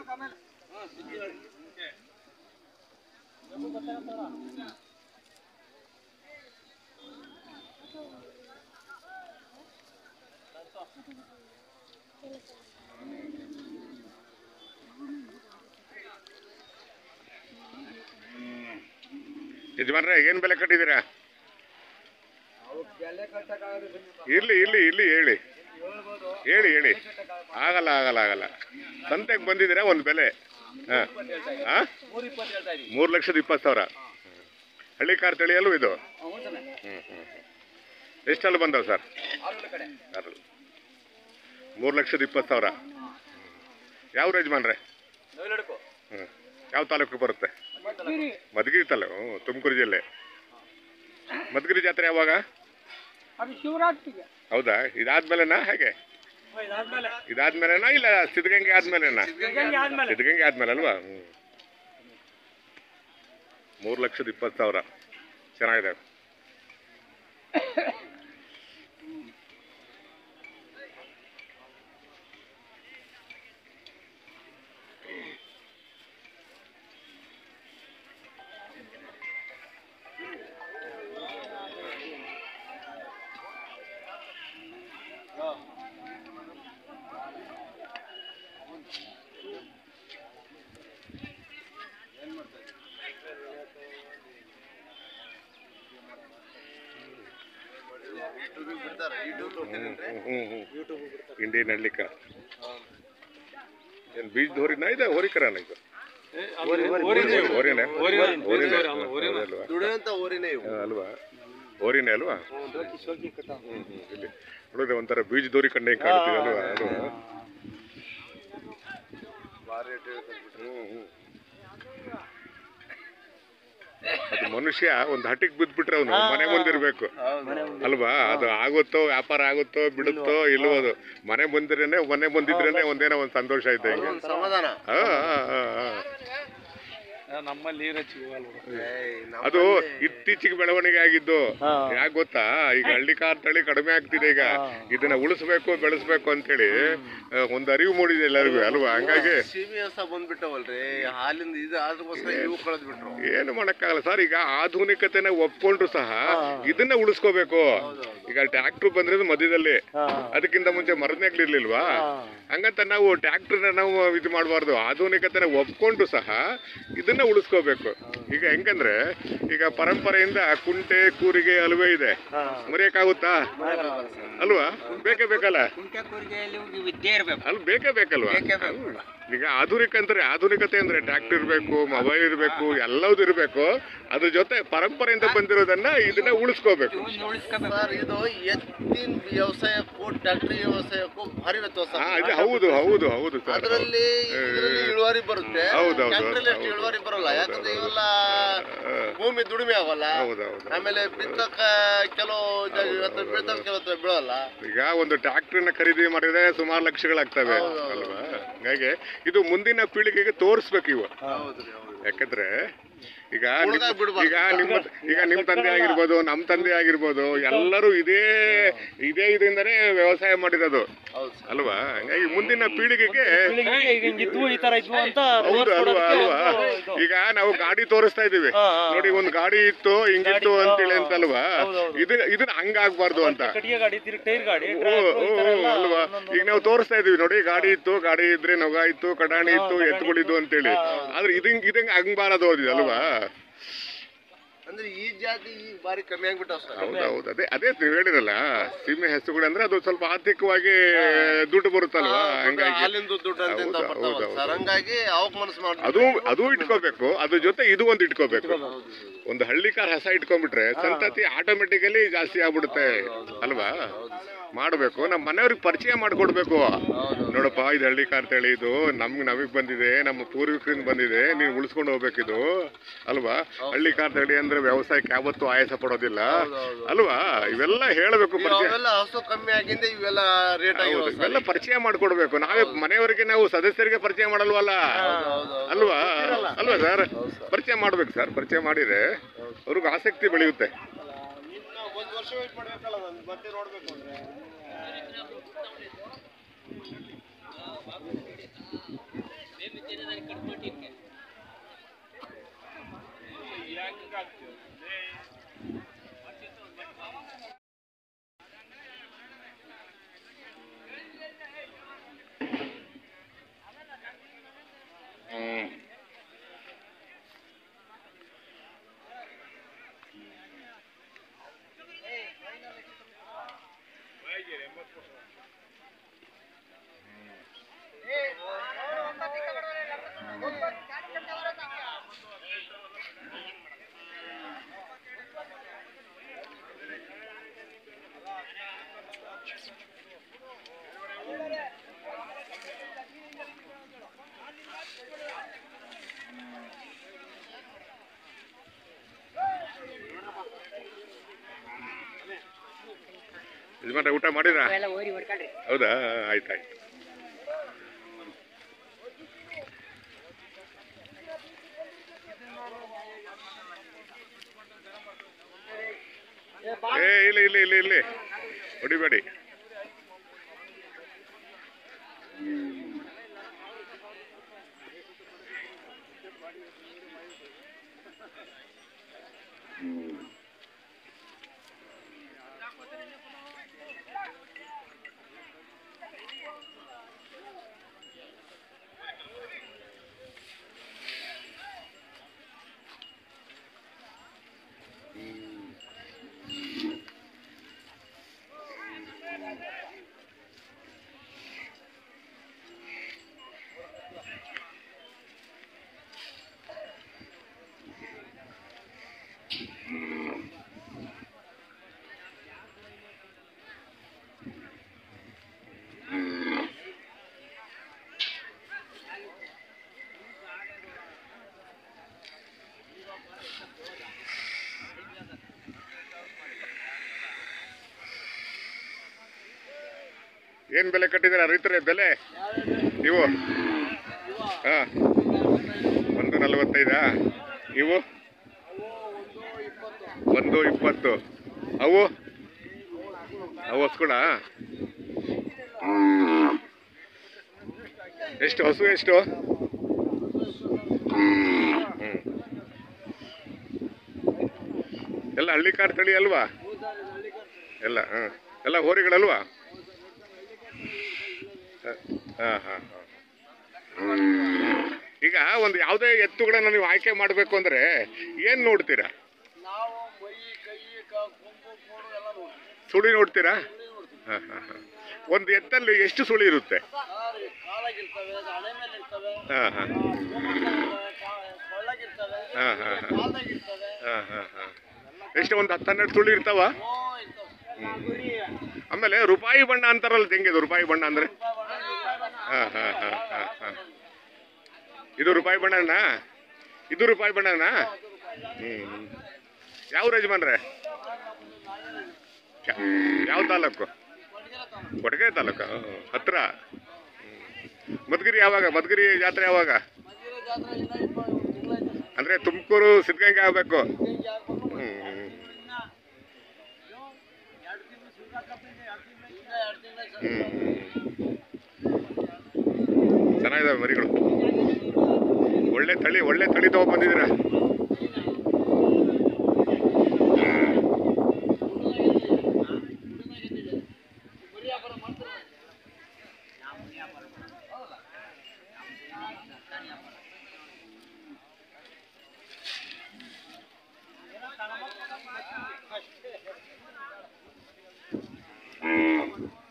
ಯಜಮಾನ್ರೆ ಏನು ಬೆಲೆ ಕಟ್ಟಿದ್ದೀರಾ ಇರ್ಲಿ ಇರ್ಲಿ ಇಲ್ಲಿ ಹೇಳಿ ಹೇಳಿ ಹೇಳಿ ಆಗಲ್ಲ ಆಗಲ್ಲ ಆಗಲ್ಲ ಸಂತೆಗೆ ಬಂದಿದ್ದೀರಾ ಒಂದು ಬೆಲೆ ಹಾಂ ಹಾಂ ಮೂರು ಲಕ್ಷದ ಇಪ್ಪತ್ತು ಸಾವಿರ ಹಳ್ಳಿ ಕಾರ್ ತಳಿಯಲ್ಲೂ ಇದು ಹ್ಞೂ ಹ್ಞೂ ಎಷ್ಟಲ್ಲಿ ಬಂದವು ಸರ್ ಆರು ಮೂರು ಲಕ್ಷದ ಇಪ್ಪತ್ತು ಸಾವಿರ ಯಾವ ಯಜಮಾನ್ರೆ ಹ್ಞೂ ಯಾವ ತಾಲೂಕು ಬರುತ್ತೆ ಮಧುಗಿರಿ ತಾಲೂಕು ಹ್ಞೂ ತುಮಕೂರು ಜಿಲ್ಲೆ ಮಧುಗಿರಿ ಜಾತ್ರೆ ಯಾವಾಗ ಅದು ಶಿವರಾತ್ರಿಗೆ ಹೌದಾ ಇದಾದ್ಮೇಲೆನಾ ಹೇಗೆ ಇದಾದ್ಮೇಲೆ ಇದಾದ್ಮೇಲೆನಾ ಇಲ್ಲ ಸಿದ್ಧಗಂಗೆ ಆದ್ಮೇಲೆನಾ ಸಿದ್ಧಗಂಗೆ ಆದ್ಮೇಲೆ ಸಿದ್ಧಗಂಗೆ ಆದ್ಮೇಲೆ ಅಲ್ವಾ ಹ್ಞೂ ಮೂರು ಲಕ್ಷದ ಇಪ್ಪತ್ತು ಸಾವಿರ ಚೆನ್ನಾಗಿದೆ ಹ್ಞೂ ಹ್ಞೂ ಇಂಡಿಯನ್ ಹಳ್ಳಿಕ ಏನು ಬೀಜದ ಹೋರಿನಾ ಇದೆ ಹೋರಿಕರನ ಇದು ಹೋರಿನೇ ಹೋರಿನೇ ಅಲ್ವಾ ದುಡಿಯುವಂತ ಊರಿನೇ ಇವು ಹಾ, ಅಲ್ವಾ ಓರಿನೇ ಅಲ್ವಾ ಹ್ಮ್, ಹ್ಮ್, ಇಲ್ಲಿ ನೋಡಿದ್ರೆ ಒಂಥರ ಬೀಜ ದೋರಿ ಕಂಡ ಕಾಣ್ತಿದೆ ಅಲ್ವಾ ಅಲ್ವಾ ಹ್ಮ್, ಹ್ಮ್. ಅದು ಮನುಷ್ಯ ಒಂದು ಹಟ್ಟಿಗೆ ಬಿದ್ಬಿಟ್ರೆ ಅವನು ಮನೆ ಮುಂದಿರ್ಬೇಕು ಅಲ್ವಾ ಅದು ಆಗುತ್ತೋ ವ್ಯಾಪಾರ ಆಗುತ್ತೋ ಬಿಡುತ್ತೋ ಇಲ್ವೋ ಅದು ಮನೆ ಮುಂದಿರೇನೆ ಮನೆ ಮುಂದಿದ್ರೇನೆ ಒಂದೇನೋ ಒಂದು ಸಂತೋಷ ಐತೆ ಹಿಂಗೆ ಒಂದ್ ಸಮಾಧಾನ ಹಾ, ಹಾ, ಹಾ, ಹಾ. ನಮ್ಮಲ್ಲಿ ನೀರಚ್ಚಿ ಏಯ್, ನಮ್ಮ ಅದು ಇತ್ತೀಚೆಗೆ ಬೆಳವಣಿಗೆ ಆಗಿದ್ದು ಯಾಕೆ ಗೊತ್ತಾ ಈಗ ಹಳ್ಳಿ ಕಾರ್ ತಳಿ ಕಡಿಮೆ ಆಗ್ತಿದೆ ಈಗ ಇದನ್ನ ಉಳಿಸ್ಬೇಕು ಬೆಳೆಸ್ಬೇಕು ಅಂತೇಳಿ ಆ, ಒಂದು ಅರಿವು ಮೂಡಿದೆ ಎಲ್ಲರಿಗೂ ಅಲ್ವಾ ಹಂಗಾಗಿ ಸೀಮೆ ಹಸ ಬಂದ್ಬಿಟ್ಟವಲ್ರಿ ಹಾಲಿಂದ ಇದು ಅದಕ್ಕೋಸ್ಕರ ಇವು ಕಳೆದ್ ಬಿಟ್ರು ಏನು ಮಾಡಕ್ಕಾಗಲ್ಲ ಸರ್ ಈಗ ಆಧುನಿಕತೆನ ಒಪ್ಕೊಂಡ್ರು ಸಹ ಇದನ್ನ ಉಳಿಸ್ಕೋಬೇಕು ಈಗ ಟ್ರ್ಯಾಕ್ಟರ್ ಬಂದಿರೋದು ಮಧ್ಯದಲ್ಲಿ ಅದಕ್ಕಿಂತ ಮುಂಚೆ ಮರದ್ನೇಗ್ಲಿರ್ಲಿಲ್ವಾ ಹಂಗಂತ ನಾವು ಟ್ರ್ಯಾಕ್ಟರ್ನ ನಾವು ಇದು ಮಾಡಬಾರ್ದು ಆಧುನಿಕತೆನ ಒಪ್ಕೊಂಡ್ರು ಸಹ ಇದನ್ನ ಉಳಿಸ್ಕೋಬೇಕು ಈಗ ಹೆಂಗಂದ್ರೆ ಈಗ ಪರಂಪರೆಯಿಂದ ಕುಂಟೆ ಕೂರಿಗೆ ಅಲುವೆ ಇದೆ ಮರೆಯಕ್ಕಾಗುತ್ತಾ ಅಲ್ವಾ ಬೇಕೇ ಬೇಕಲ್ಲ ಕುಂಟೆ ಕೂರಿಗೆಯಲ್ಲಿ ವಿದ್ಯೆ ಇರಬೇಕು ಅಲ್ಲಿ ಬೇಕೇ ಬೇಕಲ್ವಾ ಹ್ಮ್. ಈಗ ಆಧುನಿಕ ಅಂದ್ರೆ ಆಧುನಿಕತೆ ಅಂದ್ರೆ ಟ್ರ್ಯಾಕ್ಟರ್ ಇರಬೇಕು ಮೊಬೈಲ್ ಇರಬೇಕು ಎಲ್ಲದೂ ಇರಬೇಕು ಅದ್ರ ಜೊತೆ ಪರಂಪರೆಯಿಂದ ಬಂದಿರೋದನ್ನ ಇದನ್ನ ಉಳಿಸ್ಕೋಬೇಕು ಉಳಿಸ್ಕೋಬೇಕು ಸರ್ ಇದು ಎತ್ತಿನ ವ್ಯವಸಾಯಕ್ಕೂ ಟ್ರ್ಯಾಕ್ಟರಿ ವ್ಯವಸಾಯಕ್ಕೂ ಭಾರಿ ವ್ಯತ್ಯಾಸ ಹಾ ಇದು ಹೌದು ಹೌದು ಹೌದು ಸರ್ ಅದರಲ್ಲಿ ಇದ್ರಲ್ಲಿ ಇಳುವರಿ ಬರುತ್ತೆ ಹೌದು, ಹೌದು, ಟ್ರ್ಯಾಕ್ಟರಲ್ಲಿ ಅಷ್ಟು ಹೌದು. ಇಳುವರಿ ಬರಲ್ಲ ಯಾಕಂದ್ರೆ ಇವೆಲ್ಲ ಭೂಮಿ ದುಡಿಮೆ ಆಗಲ್ಲ ಹೌದು ಹೌದು ಆಮೇಲೆ ಬಿತ್ತಕ ಕೆಲವು ಜಾಗ ಇವತ್ತು ಬಿತ್ತಕ ಕೆಲವು ಬೀಳಲ್ಲ ಈಗ ಒಂದು ಟ್ರ್ಯಾಕ್ಟರ್ನ ಖರೀದಿ ಮಾಡಿದ್ರೆ ಸುಮಾರು ಲಕ್ಷಗಳಾಗ್ತವೆ ಅಲ್ವಾ ಹಾಗಾಗಿ ಇದು ಮುಂದಿನ ಪೀಳಿಗೆಗೆ ತೋರಿಸ್ಬೇಕು ಇವು ಹೌದ್ರಿ ಹೌದು ಯಾಕಂದ್ರೆ ಈಗ ನಿಮ್ಮ- ಉಳ್ದಾಗ ಬಿಡ್ಬಾರ್ದು. ಈಗ ನಿಮ್ಮ ಈಗ ನಿಮ್ಮ ತಂದೆ ಆಗಿರ್ಬೋದು ನಮ್ಮ ತಂದೆ ಆಗಿರ್ಬೋದು ಎಲ್ಲರೂ ಇದೇ ಇದೇ ಇದರಿಂದನೇ ವ್ಯವಸಾಯ ಮಾಡಿರೋದು ಹೌದು ಸರ್ ಅಲ್ವಾ ಹಂಗಾಗಿ ಮುಂದಿನ ಪೀಳಿಗೆಗೆ ಹಿಂಗಿದ್ವು ಈ ತರ ಇದ್ವು ಅಂತ ಹೌದು ಅಲ್ವಾ ಅಲ್ವಾ ಈಗ ನಾವು ಗಾಡಿ ತೋರಿಸ್ತಾ ಇದೀವಿ ನೋಡಿ ಒಂದು ಗಾಡಿ ಇತ್ತು ಹಿಂಗಿತ್ತು ಅಂತೇಳಿ ಅಂತಲ್ವಾ ಇದನ್ನ ಇದನ್ನ ಹಂಗಾಗ್ಬಾರ್ದು ಅಂತ ಕಟ್ಟಿಗೆ ಗಾಡಿ ತಿರುಗಿ ಟೈರ್ ಗಾಡಿ ಓ ಓ ಓ, ಅಲ್ವಾ ಈಗ ನಾವು ತೋರಿಸ್ತಾ ಇದೀವಿ ನೋಡಿ ಗಾಡಿ ಇತ್ತು ಗಾಡಿ ಇದ್ರೆ ನೊಗ ಇತ್ತು ಕಡಾಣಿ ಇತ್ತು ಎತ್ತುಗಳಿದ್ದು ಅಂತೇಳಿ ಆದ್ರೆ ಇದಂಗ್ ಇದಂಗ್ ಹಂಗ್ಬಾರದು ಅದು ಅಲ್ವಾ ಅಂದ್ರೆ ಈ ಜಾತಿ ಈಗ ಬಾರಿ ಕಮ್ಮಿ ಆಗ್ಬಿಟ್ಟಾವ ಸರ್ ಹೌದು ಹೌದು ಅದೇ ಅದೇ ನೀವು ಹೇಳಿರಲ್ಲ ಸೀಮೆ ಹಸುಗಳು ಅಂದ್ರೆ ಅದು ಸ್ವಲ್ಪ ಆರ್ಥಿಕವಾಗಿ ದುಡ್ಡು ಬರುತ್ತಲ್ವಾ ಹಂಗಾಗಿ ಹಾಲಿಂದ ದುಡ್ಡು ಅಂತ ಹೌದು, ಬರ್ತಾವ ಹೌದು, ಸರ್ ಹಂಗಾಗಿ ಅವಕ್ ಮನಸ್ಸು ಮಾಡ್ತಾರೆ ಅದು ಅದು ಇಟ್ಕೋಬೇಕು ಅದ್ರ ಜೊತೆ ಇದು ಒಂದು ಇಟ್ಕೋಬೇಕು ಒಂದು ಹಳ್ಳಿ ಕಾರ್ ಹಸ ಇಟ್ಕೊಂಡ್ಬಿಟ್ರೆ ಸಂತತಿ ಆಟೋಮೆಟಿಕಲಿ ಜಾಸ್ತಿ ಆಗ್ಬಿಡುತ್ತೆ ಅಲ್ವಾ ಮಾಡಬೇಕು ನಮ್ಮ ಮನೆಯವ್ರಿಗೆ ಪರಿಚಯ ಮಾಡ್ಕೊಡ್ಬೇಕು ನೋಡಪ್ಪ ಇದು ಹಳ್ಳಿ ಕಾರ್ ತಳಿ ಇದು ನಮ್ಗೆ ನಮಗೆ ಬಂದಿದೆ ನಮ್ಮ ಪೂರ್ವಿಕರಿಂದ ಬಂದಿದೆ ನೀವು ಉಳಿಸ್ಕೊಂಡು ಹೋಗ್ಬೇಕಿದು ಅಲ್ವಾ ಹಳ್ಳಿ ಕಾರ್ ತಳಿ ಅಂದ್ರೆ ವ್ಯವಸಾಯಕ್ಕೆ ಯಾವತ್ತೂ ಆಯಾಸ ಪಡೋದಿಲ್ಲ ಅಲ್ವಾ ಇವೆಲ್ಲ ಹೇಳಬೇಕು ಪರಿಚಯ ಅವೆಲ್ಲ ಹಸು ಕಮ್ಮಿ ಆಗಿಂದ ಇವೆಲ್ಲ ರೇಟ್ ಹೌದು ಆಗಿವೆ ಇವೆಲ್ಲ ಪರಿಚಯ ಮಾಡ್ಕೊಡ್ಬೇಕು ನಾವೇ ಮನೆಯವರಿಗೆ ನಾವು ಸದಸ್ಯರಿಗೆ ಪರಿಚಯ ಮಾಡಲ್ವಲ್ಲ ಅಲ್ವಾ ಅಲ್ವಾ ಸರ್ ಪರಿಚಯ ಮಾಡ್ಬೇಕು ಸರ್ ಪರಿಚಯ ಮಾಡಿದ್ರೆ ಅವ್ರಿಗೆ ಆಸಕ್ತಿ ಬೆಳೆಯುತ್ತೆ ಒಂದು ವರ್ಷ ವೇಟ್ ಮಾಡ್ಬೇಕಲ್ಲ ನಾನು ಮತ್ತೆ ನೋಡ್ಬೇಕು ಅಂದ್ರೆ ಯಜಮಾನ್ರೆ ಊಟ ಮಾಡಿರಾ ಎಲ್ಲ ಓರಿ ಹೊಡ್ಕೊಳ್ರಿ ಹೌದಾ ಆಯ್ತು ಆಯ್ತು ಏ ಇಲ್ಲ ಇಲ್ಲ ಇಲ್ಲ ಇಲ್ಲಿ ಹೊಡಿಬೇಡಿ ಏನ್ ಬೆಲೆ ಕಟ್ಟಿದ್ದೀರಾ ರೈತರೇ ಬೆಲೆ ಇವು ಹಾ ಒಂದು ನಲವತ್ತೈದಾ ಇವು ಒಂದು ಇಪ್ಪತ್ತು ಅವು ಅವು ಹಸ್ಕೊಳ ಎಷ್ಟು ಹಸು ಎಷ್ಟು ಹ್ಮ್. ಎಲ್ಲ ಹಳ್ಳಿಕಾರ್ ತಳಿ ಅಲ್ವಾ ಎಲ್ಲ ಹಾಂ ಎಲ್ಲ ಹೋರಿಗಳಲ್ವಾ ಹಾಂ ಹಾಂ ಹಾಂ ಈಗ ಒಂದು ಯಾವುದೇ ಎತ್ತುಗಳನ್ನ ನೀವು ಆಯ್ಕೆ ಮಾಡಬೇಕು ಅಂದರೆ ಏನು ನೋಡ್ತೀರಾ ನಾವು ಮೈ ಕೈ ಕ- ಕೊಂಬು ಕೋಡು ಎಲ್ಲ ನೋಡ್ತೀವಿ ಸುಳಿ ನೋಡ್ತೀರಾ ಹಾಂ ಹಾಂ ಹಾಂ ಒಂದು ಎತ್ತಲ್ಲಿ ಎಷ್ಟು ಸುಳಿ ಇರುತ್ತೆ ಕಾಲು ಕಾಲಾಗಿರ್ತವೆ ಹಣೆ ಮೇಲೆ ಇರ್ತವೆ ಹಾಂ ಹಾಂ ಕೊಳ್ಳಾಗಿರ್ತವೆ ಹಾಂ ಹಾಂ ಹಾಂ ಕಾಲಾಗಿರ್ತವೆ ಹಾಂ ಹಾಂ ಹಾಂ ಎಷ್ಟು ಒಂದು ಹತ್ತು ಹನ್ನೆರಡು ಸುಳಿ ಇರ್ತಾವ ಓ ಇರ್ತವೆ ಆಮೇಲೆ ರೂಪಾಯಿ ಬಣ್ಣ ಅಂತಾರಲ್ಲ ಹೆಂಗಿದೆ ರೂಪಾಯಿ ಬಣ್ಣ ಅಂದರೆ ರೂಪಾಯಿ ಬಣ್ಣ, ರೂಪಾಯಿ ಬಣ್ಣ. ಹಾಂ ಹಾಂ ಹಾಂ ಹಾಂ ಹಾಂ ಇದು ರೂಪಾಯಿ ಬಣ್ಣನಾ ಇದು ರೂಪಾಯಿ ಬಣ್ಣನಾ ಹ್ಞೂ ಯಾವ ಯಜಮಾನ್ರೆ ಯಾ- ಯಾವ ತಾಲೂಕು ಕೊಡಗೆ ತಾಲೂಕು ಹ್ಮ್. ಹತ್ರ ಹ್ಮ್. ಮಧುಗಿರಿ ಯಾವಾಗ ಮಧುಗಿರಿ ಜಾತ್ರೆ ಯಾವಾಗ ಮಧ್ಯದ ಜಾತ್ರೆ ಇನ್ನ ಇಪ್ಪ- ಒಂದು ತಿಂಗ್ಳಾಯ್ತು ಸರ್. ಅಂದರೆ ತುಮಕೂರು ಸಿದ್ಧಗಂಗೆ ಆಗಬೇಕು ಹಿಂಗೆ ಆಗ್ಬೇಕು. ಹ್ಞೂ ಇನ್ನ ಎರಡು ತಿಂಗಳು ಸುರ್ಗಾಕಪ್ಪಿಂದ ಎರಡು ತಿಂಗಳು ಇನ್ನ ಎರಡು ತಿಂಗಳು ಹ್ಞೂ ಚೆನ್ನಾಗಿದಾವೆ ಮರಿಗಳು ಒಳ್ಳೆ ತಳಿ ಒಳ್ಳೆ ತಳಿ ತೊಗೊಂಬಂದಿದ್ದೀರಾ ಬರೀ ವ್ಯಾಪಾರ ಮಾಡ್ತಾರೆ ಹ್ಞೂ